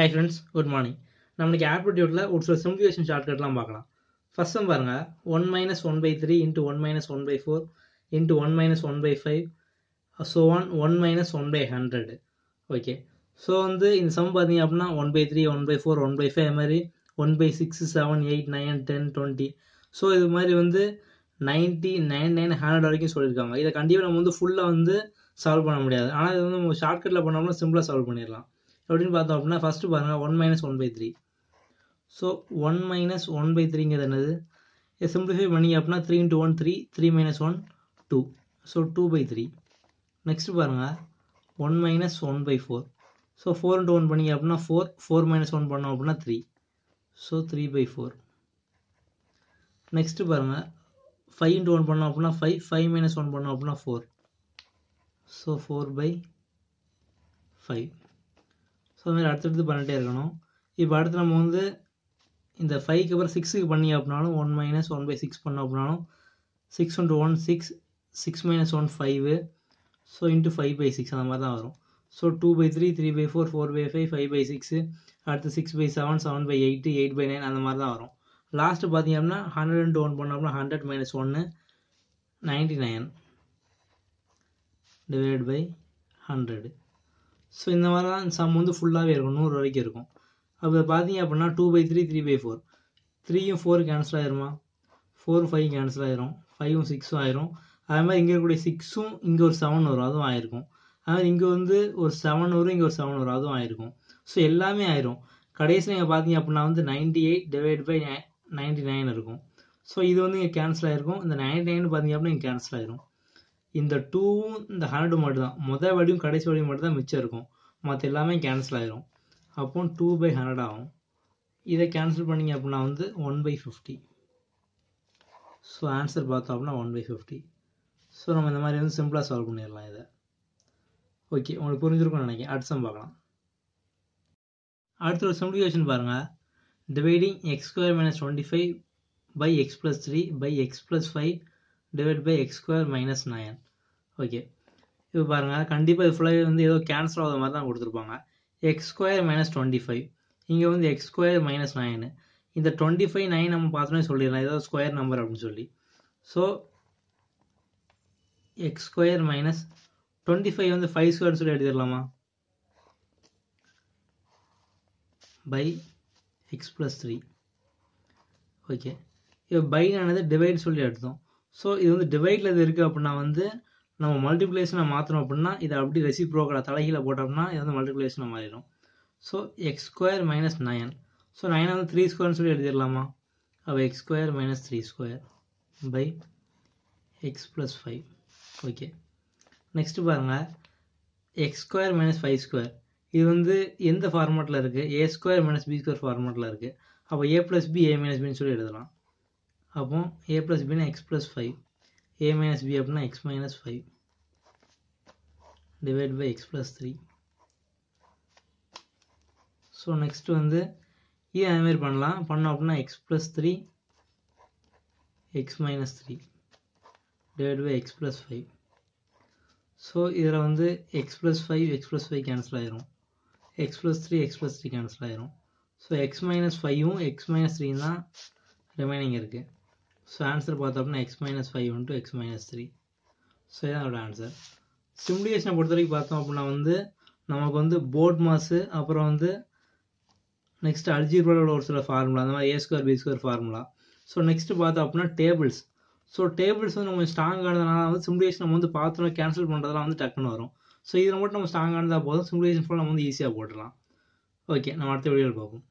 hi friends good morning நம்மளுக்கு ஆப்டிடியூட்டில் ஒரு சில சிம்பிளிஃபிகேஷன் ஷார்ட்கட்லாம் பார்க்கலாம் ஃபர்ஸ்ட் சம் பாருங்க one minus one by three into one minus one by four into one minus one by five so one one minus one by hundred okay so வந்து இந்த sum பார்த்தீங்க அப்படின்னா one by three one by four one by five அது மாதிரி one by six seven eight nine ten twenty so இது மாதிரி வந்து ninety nine nine hundred வரைக்கும் சொல்லியிருக்காங்க இதை கண்டிப்பாக நம்ம வந்து ஃபுல்லாக வந்து சால்வ் பண்ண முடியாது ஆனால் இது வந்து நம்ம ஷார்ட்கட்டில் பண்ணோம்னா சிம்பிளாக சால்வ் பண்ணிடலாம் எப்படின்னு பார்த்தோம் அப்படின்னா ஃபஸ்ட்டு பாருங்கள் one minus one by three so one minus one by த்ரீங்கிறது என்னது இதை சிம்பிளிஃபை பண்ணி அப்படின்னா three into one three three minus one two so two by three next பாருங்கள் one minus one by four so four into one பண்ணிங்க அப்படின்னா four four minus one பண்ணோம் அப்படின்னா three so three by four next பாருங்கள் five into one பண்ணோம் அப்படின்னா five five minus one பண்ணோம் அப்படின்னா four so four by five so அது மாதிரி அடுத்தடுத்து பண்ணிட்டே இருக்கணும் இப்போ அடுத்து நம்ம வந்து இந்த ஃபைவ்க்கு அப்புறம் சிக்ஸுக்கு பண்ணி அப்படின்னாலும் one minus one by six பண்ணோம் அப்படின்னாலும் six into one six six minus one five so into five by six அந்த மாதிரி தான் வரும் so two by three three by four four by five five by six அடுத்து six by seven seven by eight eight by nine அந்த மாதிரி தான் வரும் last பார்த்தீங்க அப்படின்னா ஹண்ட்ரட் இன்ட்டு ஒன் பண்ணோம் அப்படின்னா ஹண்ட்ரட் மைனஸ் ஒன்று ninety nine divide by hundred so இந்த மாதிரி தான் சம் வந்து ஃபுல்லாகவே இருக்கும் நூறு வரைக்கும் இருக்கும் அப்போ பார்த்தீங்க அப்படின்னா two by three three by four த்ரீயும் ஃபோர் கேன்சல் ஆயிருமா ஃபோர் ஃபைவ் கேன்சல் ஆயிரும் ஃபைவும் சிக்ஸும் ஆயிரும் அது மாதிரி இங்கே இருக்கக்கூடிய சிக்ஸும் இங்கே ஒரு செவன் வரும் அதுவும் ஆயிருக்கும் அது மாதிரி இங்கே வந்து ஒரு செவன் வரும் இங்கே ஒரு செவன் வரும் அதுவும் ஆயிருக்கும் ஸோ எல்லாமே ஆயிரும் கடைசியில் நீங்கள் பார்த்தீங்க அப்படின்னா வந்து ninety eight divide by ninety nine இருக்கும் ஸோ இது வந்து இங்கே கேன்சல் ஆயிருக்கும் இந்த நைன்டி நைன் பார்த்தீங்க அப்படின்னா இங்கே கேன்சல் ஆயிரும் இந்த டூவும் இந்த ஹண்ட்ரட் மட்டும் தான் மொதல் வடியும் கடைசி வடியும் மட்டும் தான் மிச்சம் இருக்கும் மற்ற எல்லாமே கேன்சல் ஆயிரும் அப்போ டூ பை ஹண்ட்ரட் ஆகும் இதை கேன்சல் பண்ணிங்க அப்படின்னா வந்து one by fifty so answer பார்த்தோம் அப்படின்னா ஒன் பை ஃபிஃப்டி ஸோ நம்ம இந்த மாதிரி வந்து சிம்பிளாக சால்வ் பண்ணிடலாம் இதை ஓகே உங்களுக்கு புரிஞ்சிருக்கும்னு நினைக்கிறேன் அடுத்த சம் பார்க்கலாம் அடுத்த ஒரு சிம்பிளிஃபிகேஷன் பாருங்கள் dividing x square minus twenty five by x plus three by x plus five divide by x square minus nine okay இப்போ பாருங்கள் கண்டிப்பாக இது ஃபுல்லாகவே வந்து ஏதோ கேன்சல் ஆகாத மாதிரி தான் கொடுத்துருப்பாங்க x square minus twenty five இங்கே வந்து எக்ஸ் ஸ்கொயர் மைனஸ் நைனு இந்த டுவெண்ட்டி ஃபைவ் நைன் நம்ம பார்த்தோன்னே சொல்லிடலாம் ஏதோ ஸ்கொயர் நம்பர் அப்படின்னு சொல்லி so x square minus twenty five வந்து ஃபைவ் ஸ்கொயர்னு சொல்லி எடுத்துடலாமா by x plus three okay இப்போ பைனானது டிவைட் சொல்லி எடுத்தோம் ஸோ இது வந்து டிவைடில் இது இருக்குது அப்படின்னா வந்து நம்ம மல்டிப்ளேஷனை மாற்றணும் அப்படின்னா இதை அப்படி ரெசிப்ரோக்கலாக தலைகீழ போட்டோம்னா இது வந்து மல்டிப்ளேஷனை மாறிடும் so x square minus nine so நயனை வந்து த்ரீ ஸ்கொயர்னு சொல்லி எழுதிடலாமா அப்போ x square minus three square by x plus five okay next பாருங்கள் x square minus five square இது வந்து எந்த ஃபார்மேட்டில் இருக்குது A square minus B square ஃபார்மேட்டில் இருக்குது அப்போ A plus B A minus பின்னு சொல்லி எழுதலாம் அப்போ ஏ ப்ளஸ் பின்னா x plus five A minus B அப்படின்னா x minus five divide by x plus three so next வந்து இது அதுமாரி பண்ணலாம் பண்ணோம் அப்படின்னா x plus three x minus three divide by x plus five so இதில் வந்து x plus five x plus five cancel ஆயிரும் x plus three x plus three cancel ஆயிரும் ஸோ எக்ஸ் மைனஸ் ஃபைவும் எக்ஸ் மைனஸ் த்ரீ தான் remaining இருக்குது so answer பார்த்தோம் அப்படின்னா x minus five into x minus three so இதான் அதோட answer சிம்பிளிகேஷனை பொறுத்த வரைக்கும் பார்த்தோம் அப்படின்னா வந்து நமக்கு வந்து போர்ட் மாஸு அப்புறம் வந்து நெக்ஸ்ட் அல்ஜிப்ரோட ஒரு சில ஃபார்முலா அந்த மாதிரி A square B square formula so next பார்த்தோம் அப்படின்னா டேபிள்ஸ் ஸோ டேபிள்ஸ் வந்து நம்ம ஸ்ட்ராங்கானதுனால வந்து சிம்பிளிகேஷன் நம்ம வந்து பார்த்தோம் கேன்சல் பண்ணுறதுலாம் வந்து டக்குன்னு வரும் ஸோ இதில் மட்டும் நம்ம ஸ்ட்ராங்கானதாக போதும் சிம்பிளிகேஷன் ஃபுல்லாக நம்ம வந்து ஈஸியாக போட்டுடலாம் ஓகே நம்ம அடுத்த வீடியோவில் பார்ப்போம்